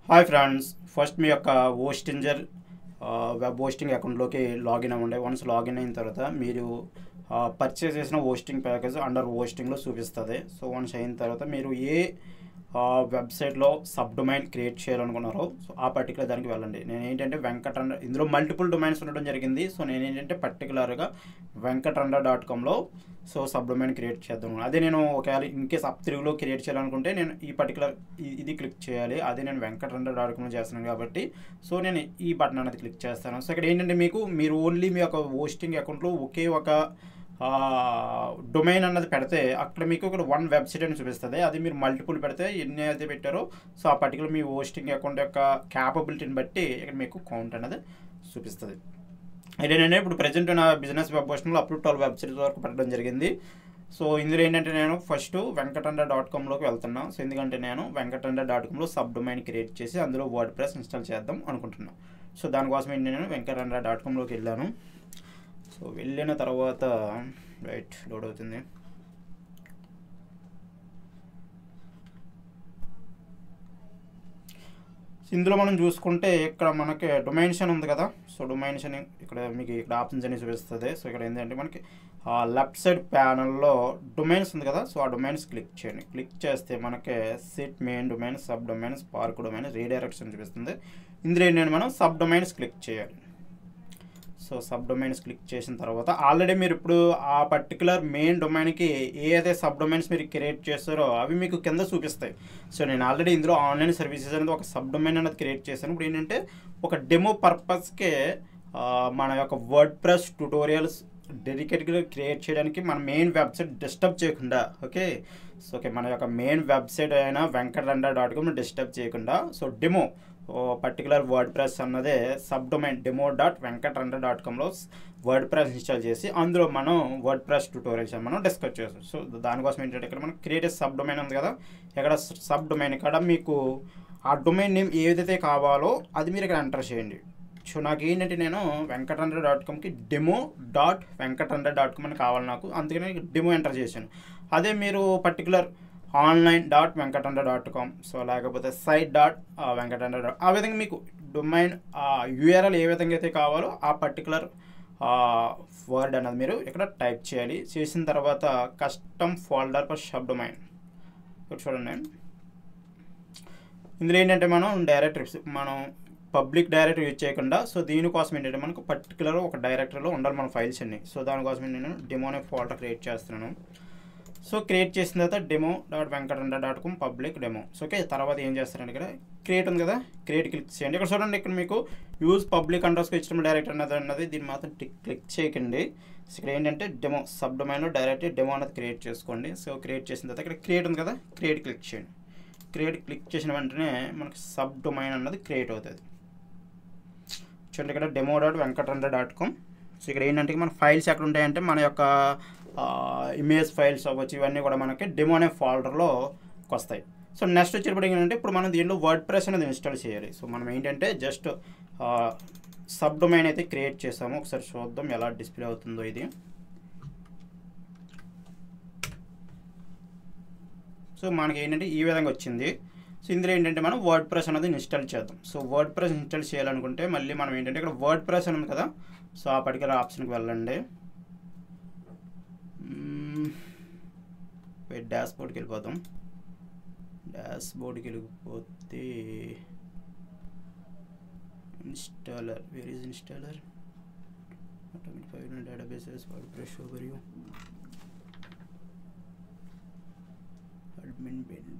hi friends first మీ యొక్క Hostinger web hosting అకౌంట్లోకి లాగిన్ అవ్వండి వన్స్ లాగిన్ అయిన తర్వాత మీరు పర్చేస్ చేసిన హోస్టింగ్ ప్యాకేజ్ అండర్ హోస్టింగ్లో చూపిస్తుంది సో వన్స్ అయిన తర్వాత మీరు ఏ వెబ్సైట్లో సబ్ డొమైన్ క్రియేట్ చేయాలనుకున్నారో సో ఆ పర్టికులర్ దానికి వెళ్ళండి నేను ఏంటంటే వెంకటరండ ఇందులో మల్టిపుల్ డొమైన్స్ ఉండడం జరిగింది సో నేను ఏంటంటే పర్టికులర్గా వెంకటరండ డాట్ కామ్లో సో సబ్ డొమైన్ క్రియేట్ చేద్దాం అదే నేను ఒకవేళ ఇన్ కేస్ అప్ తెలుగులో క్రియేట్ చేయాలనుకుంటే నేను ఈ పర్టికులర్ ఇది క్లిక్ చేయాలి అదే నేను వెంకటరండ డాట్ కామ్లో చేస్తున్నాను కాబట్టి సో నేను ఈ బటన్ అనేది క్లిక్ చేస్తాను సో ఇక్కడ ఏంటంటే మీకు మీరు ఓన్లీ మీ యొక్క హోస్టింగ్ అకౌంట్లో ఒకే ఒక డొమైన్ అన్నది పెడితే అక్కడ మీకు ఇక్కడ వన్ వెబ్సైట్ అని చూపిస్తుంది అది మీరు మల్టిపుల్ పెడితే ఎన్ని అయితే పెట్టారో సో ఆ పర్టికులర్ మీ హోస్టింగ్ అకౌంట్ యొక్క క్యాపబిలిటీని బట్టి ఇక్కడ మీకు కౌంట్ అనేది చూపిస్తుంది అయితే నేను ఇప్పుడు ప్రజెంట్ నా బిజినెస్ వెబ్ హోస్టింగ్లో అప్ టు ట్వెల్వ్ వెబ్సైట్స్ వరకు పెట్టడం జరిగింది సో ఇందులో ఏంటంటే నేను ఫస్ట్ వెంకటండ డాట్ కామ్లోకి వెళ్తున్నాను సో ఎందుకంటే నేను వెంకటండ డాట్ కామ్లో సబ్ డొమైన్ క్రియేట్ చేసి అందులో వర్డ్ ప్రెస్ ఇన్స్టాల్ చేద్దాం అనుకుంటున్నాను సో దానికోసం ఏంటి నేను వెంకటండ డాట్ కామ్లోకి వెళ్ళాను సో వెళ్ళిన తర్వాత రైట్ లోడ్ అవుతుంది ఇందులో మనం చూసుకుంటే ఇక్కడ మనకి డొమైన్స్ అని ఉంది కదా సో డొమైన్స్ అని ఇక్కడ మీకు ఇక్కడ ఆప్షన్స్ అని చూపిస్తుంది సో ఇక్కడ ఏంటంటే మనకి లెఫ్ట్ సైడ్ ప్యానల్లో డొమైన్స్ ఉంది కదా సో ఆ డొమైన్స్ క్లిక్ చేయండి క్లిక్ చేస్తే మనకి site main domain subdomains park domain redirection చూపిస్తుంది ఇందులో ఏంటంటే మనం సబ్ డొమైన్స్ క్లిక్ చేయాలి సో సబ్ డొమైన్స్ క్లిక్ చేసిన తర్వాత ఆల్రెడీ మీరు ఇప్పుడు ఆ పర్టికులర్ మెయిన్ డొమైన్కి ఏ అయితే సబ్ డొమైన్స్ మీరు క్రియేట్ చేస్తారో అవి మీకు కింద చూపిస్తాయి సో నేను ఆల్రెడీ ఇందులో ఆన్లైన్ సర్వీసెస్ అనేది ఒక సబ్ డొమైన్ అనేది క్రియేట్ చేశాను ఇప్పుడు ఏంటంటే ఒక డెమో పర్పస్కే మన యొక్క వర్డ్ ప్రెస్ ట్యూటోరియల్స్ డెడికేట్గా క్రియేట్ చేయడానికి మన మెయిన్ వెబ్సైట్ డిస్టర్బ్ చేయకుండా ఓకే సో ఓకే మన యొక్క మెయిన్ వెబ్సైట్ అయినా వెంకటరండ డాట్ కామ్ డిస్టర్బ్ చేయకుండా so demo particular WordPress అన్నదే subdomain demo dot Venkataranda dot కామ్లో వర్డ్ ప్రెస్ ఇన్స్టాల్ చేసి అందులో మనం వర్డ్ ప్రెస్ ట్యూటోరియల్స్ మనం డిస్కస్ చేస్తాం సో దానికోసం ఏంటంటే ఇక్కడ మనం క్రియేట్ సబ్ డొమైన్ ఉంది కదా ఇక్కడ సబ్ డొమైన్ ఇక్కడ మీకు ఆ డొమైన్ నేమ్ ఏదైతే కావాలో అది మీరు ఇక్కడ ఎంటర్ చేయండి సో నాకు ఏంటంటే నేను వెంకటరండ డాట్ కామ్కి demo dot Venkataranda dot com అని కావాలి నాకు అందుకని డెమో ఎంటర్ చేశాను అదే మీరు particular online dot Venkatanda dot com so లేకపోతే సైట్ డాట్ వెంకటండ డాట్ ఆ విధంగా మీకు డొమైన్ యూఆర్ఎల్ ఏ విధంగా అయితే కావాలో ఆ పర్టికులర్ వర్డ్ అన్నది మీరు ఇక్కడ టైప్ చేయాలి చేసిన తర్వాత custom folder for subdomain ఇక్కడ చూడండి ఇందులో ఏంటంటే మనం డైరెక్టరీస్ మనం పబ్లిక్ డైరెక్టరీ యూజ్ చేయకుండా సో దీనికోసం ఏంటంటే మనకు పర్టికులర్ ఒక డైరెక్టరీలో ఉండాలి మన ఫైల్స్ అన్ని సో దానికోసం నేను డెమోనే ఫోల్డర్ క్రియేట్ చేస్తున్నాను సో క్రియేట్ చేసిన తర్వాత demo dot Venkatanda dot com public demo so okay తర్వాత ఏం చేస్తారండి ఇక్కడ క్రియేట్ ఉంది కదా క్రియేట్ క్లిక్ చేయండి ఇక్కడ చూడండి ఇక్కడ మీకు యూజ్ పబ్లిక్ అండర్స్కో ఇచ్చిన డైరెక్ట్ అన్నది అన్నది దీన్ని మాత్రం క్లిక్ చేయకండి ఇక్కడ ఏంటంటే డెమో సబ్ డొమైన్లో డైరెక్ట్ డెమో అనేది క్రియేట్ చేసుకోండి సో క్రియేట్ చేసిన తర్వాత ఇక్కడ క్రియేట్ ఉంది కదా క్రియేట్ క్లిక్ చేయండి క్రియేట్ క్లిక్ చేసిన వెంటనే మనకి సబ్ డొమైన్ అన్నది క్రియేట్ అవుతుంది చూడండి ఇక్కడ demo dot Venkataranda dot com so ఇక్కడ ఏంటంటే మన ఫైల్స్ ఎక్కడ ఉంటాయంటే మన యొక్క ఇమేజ్ ఫైల్స్ అవ్వచ్చు ఇవన్నీ కూడా మనకి డెమో అనే ఫోల్డర్లో వస్తాయి సో నెక్స్ట్ వచ్చేటప్పటికి ఏంటంటే ఇప్పుడు మనం దీనిలో వర్డ్ ప్రెస్ అనేది ఇన్స్టాల్ చేయాలి సో మనం ఏంటంటే జస్ట్ సబ్ డొమైన్ అయితే క్రియేట్ చేసాము ఒకసారి చూద్దాం ఎలా డిస్ప్లే అవుతుందో ఇది సో మనకి ఏంటంటే ఈ విధంగా వచ్చింది సో ఇందులో ఏంటంటే మనం వర్డ్ ప్రెస్ అనేది ఇన్స్టాల్ చేద్దాం సో వర్డ్ ప్రెస్ ఇన్స్టాల్ చేయాలనుకుంటే మళ్ళీ మనం ఏంటంటే ఇక్కడ వర్డ్ ప్రెస్ అని ఉంది కదా సో ఆ పర్టికులర్ ఆప్షన్కి వెళ్ళండి డాష్ బోర్డ్కి వెళ్ళిపోతాం డాష్ బోర్డ్కి వెళ్ళిపోతే installer where is installer automatic five databases WordPress over you admin bin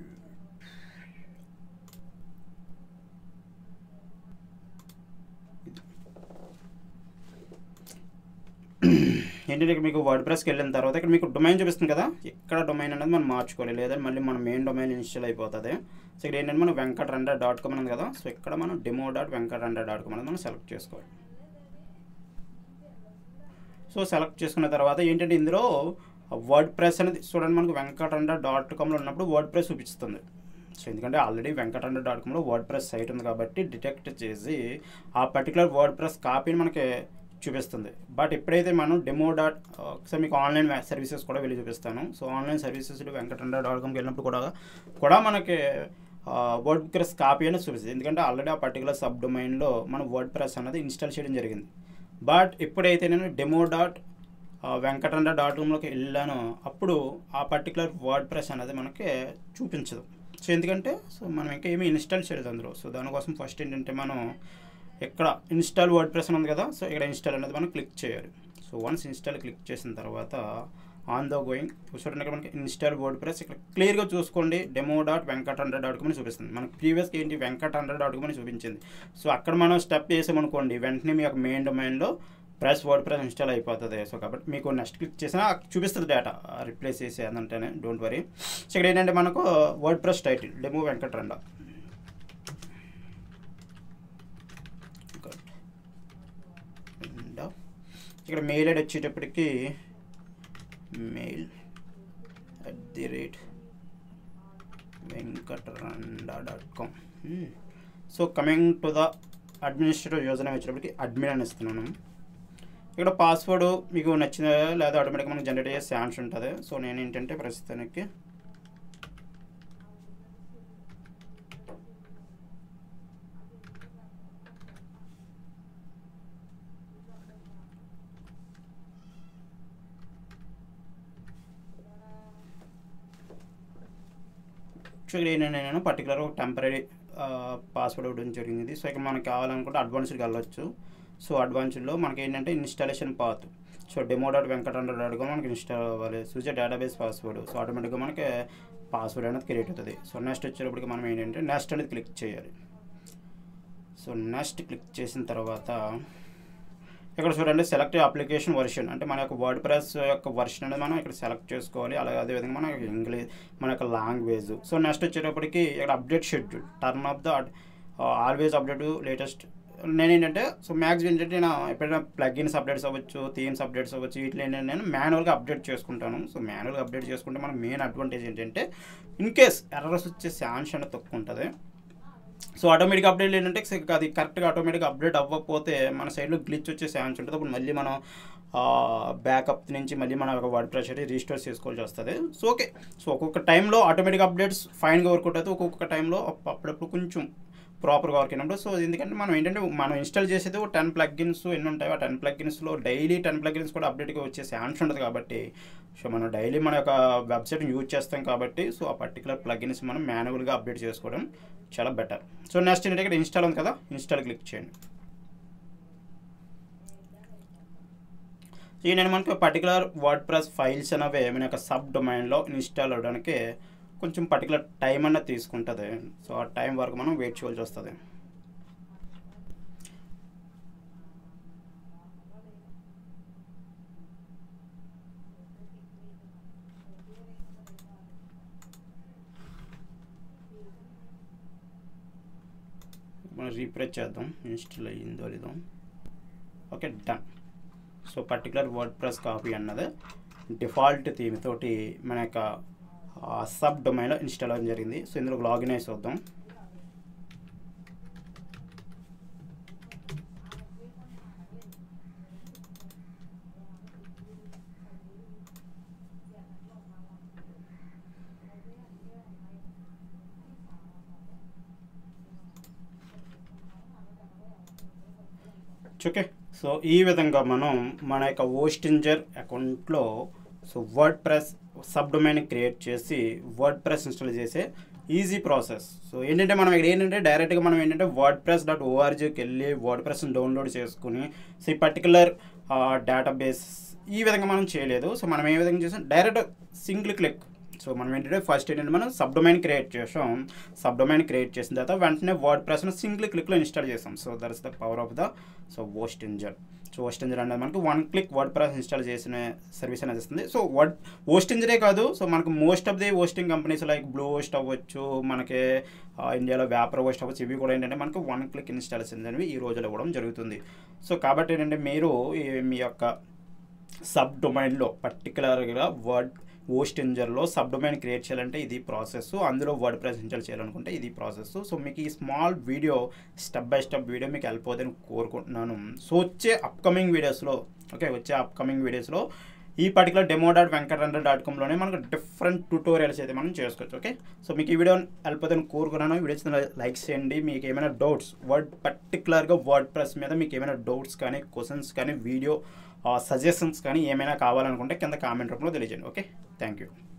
ఏంటంటే ఇక్కడ మీకు వర్డ్ ప్రెస్కి వెళ్ళిన తర్వాత ఇక్కడ మీకు డొమైన్ చూపిస్తుంది కదా ఇక్కడ డొమైన్ అనేది మనం మార్చుకోవాలి లేదా మళ్ళీ మన మెయిన్ డొమైన్ ఇన్స్టాల్ అయిపోతుంది సో ఇక్కడ ఏంటంటే మనం వెంకట రండా డాట్ కామ్ ఉంది కదా సో ఇక్కడ మనం demo dot Venkata Randa dot com అనేది మనం సెలెక్ట్ చేసుకోవాలి సో సెలెక్ట్ చేసుకున్న తర్వాత ఏంటంటే ఇందులో వర్డ్ ప్రెస్ అనేది చూడండి మనకు వెంకటరండ డాట్ కామ్లో ఉన్నప్పుడు వర్డ్ ప్రెస్ చూపిస్తుంది సో ఎందుకంటే ఆల్రెడీ వెంకటరండ డాట్ కామ్లో వర్డ్ ప్రెస్ సైట్ ఉంది కాబట్టి డిటెక్ట్ చేసి ఆ పర్టికులర్ వర్డ్ ప్రెస్ కాపీని మనకి చూపిస్తుంది బట్ ఎప్పుడైతే మనం డెమో డాట్ ఒకసారి మీకు ఆన్లైన్ సర్వీసెస్ కూడా వెళ్ళి చూపిస్తాను so online services Venkataranda dot కామ్కి వెళ్ళినప్పుడు కూడా కూడా మనకి వర్డ్ ప్రెస్ కాపీ అనేది చూపిస్తుంది ఎందుకంటే ఆల్రెడీ ఆ పర్టికులర్ సబ్ డొమైన్లో మన వర్డ్ ప్రెస్ అనేది ఇన్స్టాల్ చేయడం జరిగింది బట్ ఎప్పుడైతే నేను డెమో డాట్ వెంకటండ డాట్ రూమ్లోకి వెళ్ళానో అప్పుడు ఆ పర్టికులర్ వర్డ్ ప్రెస్ అనేది మనకి చూపించదు సో ఎందుకంటే సో మనం ఇంకా ఏమీ ఇన్స్టాల్ చేయలేదు అందులో సో దానికోసం ఫస్ట్ ఏంటంటే మనం ఇక్కడ ఇన్స్టాల్ వర్డ్ ప్రెస్ ఉంది కదా సో ఇక్కడ ఇన్స్టాల్ అనేది మనం క్లిక్ చేయాలి సో వన్స్ ఇన్స్టాల్ క్లిక్ చేసిన తర్వాత ఆన్ ద గోయింగ్ చూడండి ఇక్కడ మనకి ఇన్స్టాల్ వర్డ్ ప్రెస్ ఇక్కడ క్లియర్గా చూసుకోండి demo dot Venkat hundred dot com అని చూపిస్తుంది మనకి ప్రీవియస్గా ఏంటి వెంకట్ హండ్రెడ్ డాట్ కామ్ అని చూపించింది సో అక్కడ మనం స్టెప్ చేసామనుకోండి వెంటనే మీ యొక్క మెయిన్ డొమైన్లో ప్రెస్ వర్డ్ ప్రెస్ ఇన్స్టాల్ అయిపోతుంది సో కాబట్టి మీకు నెక్స్ట్ క్లిక్ చేసినా చూపిస్తుంది డేటా రిప్లేస్ చేసి అదంటేనే డోంట్ వరీ సో ఇక్కడ ఏంటంటే మనకు WordPress title demo Venkataranda ఇక్కడ మెయిల్ ఐడి వచ్చేటప్పటికి mail at the rate Venkataranda dot com so coming to the administrative యోజన వచ్చేటప్పటికి అడ్మిన్ అని ఇస్తున్నాను ఇక్కడ పాస్వర్డ్ మీకు నచ్చిన లేదా ఆటోమేటిక్గా మనకు జనరేట్ అయ్యే ఛాన్స్ ఉంటుంది సో నేను ఏంటంటే ప్రస్తుతానికి యాక్చువల్గా ఏంటంటే నేను పర్టికులర్ ఒక టెంపరీ పాస్వర్డ్ ఇవ్వడం జరిగింది సో ఇక్కడ మనకి కావాలనుకుంటే అడ్వాన్స్డ్కి వెళ్ళొచ్చు సో అడ్వాన్స్డ్లో మనకి ఏంటంటే installation path so demo dot Venkatanda dot com మనకి ఇన్స్టాల్ అవ్వాలి సూచే డేటాబేస్ పాస్వర్డ్ సో ఆటోమేటిక్గా మనకి పాస్వర్డ్ అనేది క్రియేట్ అవుతుంది సో నెక్స్ట్ వచ్చేటప్పటికి మనం ఏంటంటే నెక్స్ట్ అనేది క్లిక్ చేయాలి సో నెక్స్ట్ క్లిక్ చేసిన తర్వాత ఇక్కడ చూడండి సెలెక్ట్ అప్లికేషన్ వర్షన్ అంటే మన యొక్క వర్డ్ ప్రెస్ యొక్క వర్షన్ అనేది మనం ఇక్కడ సెలెక్ట్ చేసుకోవాలి అలాగే అదేవిధంగా మన ఇంగ్లీష్ మన యొక్క లాంగ్వేజ్ సో నెక్స్ట్ వచ్చేటప్పటికి ఇక్కడ update schedule turn off the always update latest నేను ఏంటంటే సో మ్యాక్సిమం ఏంటంటే నేను ఎప్పుడైనా ప్లగిన్స్ అప్డేట్స్ అవ్వచ్చు థీమ్స్ అప్డేట్స్ అవ్వచ్చు వీటిలో ఏంటంటే నేను మాన్యువల్గా అప్డేట్ చేసుకుంటాను సో మాన్యువల్గా అప్డేట్ చేసుకుంటే మనకు మెయిన్ అడ్వాంటేజ్ ఏంటంటే ఇన్ కేస్ ఎర్రర్స్ వచ్చే ఛాన్స్ అనేది తక్కువ ఉంటుంది సో ఆటోమేటిక్ అప్డేట్ ఏంటంటే అది కరెక్ట్గా ఆటోమేటిక్ అప్డేట్ అవ్వకపోతే మన సైడ్లో గ్లిచ్ వచ్చే ఛాన్స్ ఉంటుంది అప్పుడు మళ్ళీ మనం బ్యాకప్ నుంచి మళ్ళీ మన ఒక వర్డ్ ప్రెస్ అయితే రీస్టోర్ చేసుకోవాల్సి వస్తుంది సో ఓకే సో ఒక్కొక్క టైంలో ఆటోమేటిక్ అప్డేట్స్ ఫైన్గా వర్క్ అవుతుంది ఒక్కొక్క టైంలో అప్పుడప్పుడు కొంచెం ప్రాపర్గా వర్క్ అయినప్పుడు సో ఎందుకంటే మనం ఏంటంటే మనం ఇన్స్టాల్ చేసేది టెన్ ప్లగ్గిన్స్ ఎన్ని ఉంటాయో ఆ టెన్ ప్లగ్గిన్స్లో డైలీ టెన్ ప్లగ్గిన్స్ కూడా అప్డేట్గా వచ్చే ఛాన్స్ ఉంటుంది కాబట్టి సో మనం డైలీ మన యొక్క వెబ్సైట్ని యూజ్ చేస్తాం కాబట్టి సో ఆ పర్టికులర్ ప్లగ్గిన్స్ మనం మాన్యువల్గా అప్డేట్ చేసుకోవడం చాలా బెటర్ సో నెక్స్ట్ ఏంటంటే ఇక్కడ ఇన్స్టాల్ ఉంది కదా ఇన్స్టాల్ క్లిక్ చేయండి ఈ నేను మనకి పర్టికులర్ వర్డ్ ప్రెస్ ఫైల్స్ అనేవి మన యొక్క సబ్ డొమైన్లో ఇన్స్టాల్ అవ్వడానికి కొంచెం పర్టికులర్ టైం అన్నది తీసుకుంటుంది సో ఆ టైం వరకు మనం వెయిట్ చేయాల్సి వస్తుంది మనం రీప్రెస్ చేద్దాం ఇన్స్టాల్ అయ్యిందో లేదో okay done so particular WordPress copy అన్నది డిఫాల్ట్ థీమ్ తోటి మన యొక్క సబ్ డొమైన్లో ఇన్స్టాల్ అవ్వడం జరిగింది సో ఇందులో లాగిన్ అయి చూద్దాం ఓకే సో ఈ విధంగా మనం మన యొక్క ఓస్టింజర్ అకౌంట్లో so WordPress subdomain create చేసి వర్డ్ ప్రెస్ ఇన్స్టాల్ చేసే ఈజీ ప్రాసెస్ సో ఏంటంటే మనం ఇక్కడ ఏంటంటే డైరెక్ట్గా మనం ఏంటంటే వర్డ్ ప్రెస్ డాట్ ఓఆర్జీకి వెళ్ళి వర్డ్ ప్రెస్ని డౌన్లోడ్ చేసుకుని సో ఈ పర్టికులర్ డేటాబేస్ ఈ విధంగా మనం చేయలేదు సో మనం ఏ విధంగా చేసాం డైరెక్ట్ సింగిల్ క్లిక్ సో మనం ఏంటంటే ఫస్ట్ ఏంటంటే మనం సబ్ డొమైన్ క్రియేట్ చేసాం సబ్ డొమైన్ క్రియేట్ చేసిన తర్వాత వెంటనే వర్డ్ ప్రెస్ను సింగిల్ క్లిక్లో ఇన్స్టాల్ చేసాం so that is the power of the so Hostinger so Hostinger అనేది మనకి one click WordPress install చేసిన సర్వీస్ అనేది ఇస్తుంది సో వర్డ్ వోస్ట్ ఇంజరే కాదు సో మనకు most of the hosting companies like Bluehost అవ్వచ్చు మనకి ఇండియాలో వ్యాపర్ హోస్ట్ అవ్వచ్చు ఇవి కూడా ఏంటంటే మనకు వన్ క్లిక్ ఇన్స్టాలేషన్ అనేవి ఈ రోజులో ఇవ్వడం జరుగుతుంది సో కాబట్టి ఏంటంటే మీరు మీ యొక్క సబ్ డొమైన్లో పర్టికులర్గా వర్డ్ ఓస్ట్ ఇంజర్లో సబ్ డొమైన్ క్రియేట్ చేయాలంటే ఇది ప్రాసెస్ అందులో వర్డ్ ప్రెస్ ఇన్స్టాల్ చేయాలనుకుంటే ఇది ప్రాసెస్ సో మీకు ఈ small video step by step video మీకు వెళ్ళిపోతుందని కోరుకుంటున్నాను సో వచ్చే అప్కమింగ్ వీడియోస్లో ఓకే వచ్చే అప్కమింగ్ వీడియోస్లో ఈ పర్టికులర్ డెమో డాట్ వెంకటరండ్ర డాట్ కామ్లోనే మనకు డిఫరెంట్ ట్యూటోరియల్స్ అయితే మనం చేసుకోవచ్చు ఓకే సో మీకు ఈ వీడియో హెల్ప్ అవుతుంది కోరుకున్నాను ఈ వీడియో లైక్ చేయండి మీకు ఏమైనా డౌట్స్ వర్డ్ పర్టికులర్గా వర్డ్ ప్రెస్ మీద మీకు ఏమైనా డౌట్స్ కానీ క్వశ్చన్స్ కానీ వీడియో సజెషన్స్ కానీ ఏమైనా కావాలనుకుంటే కింద కామెంట్ రూపంలో తెలియజేయండి ఓకే థ్యాంక్ యూ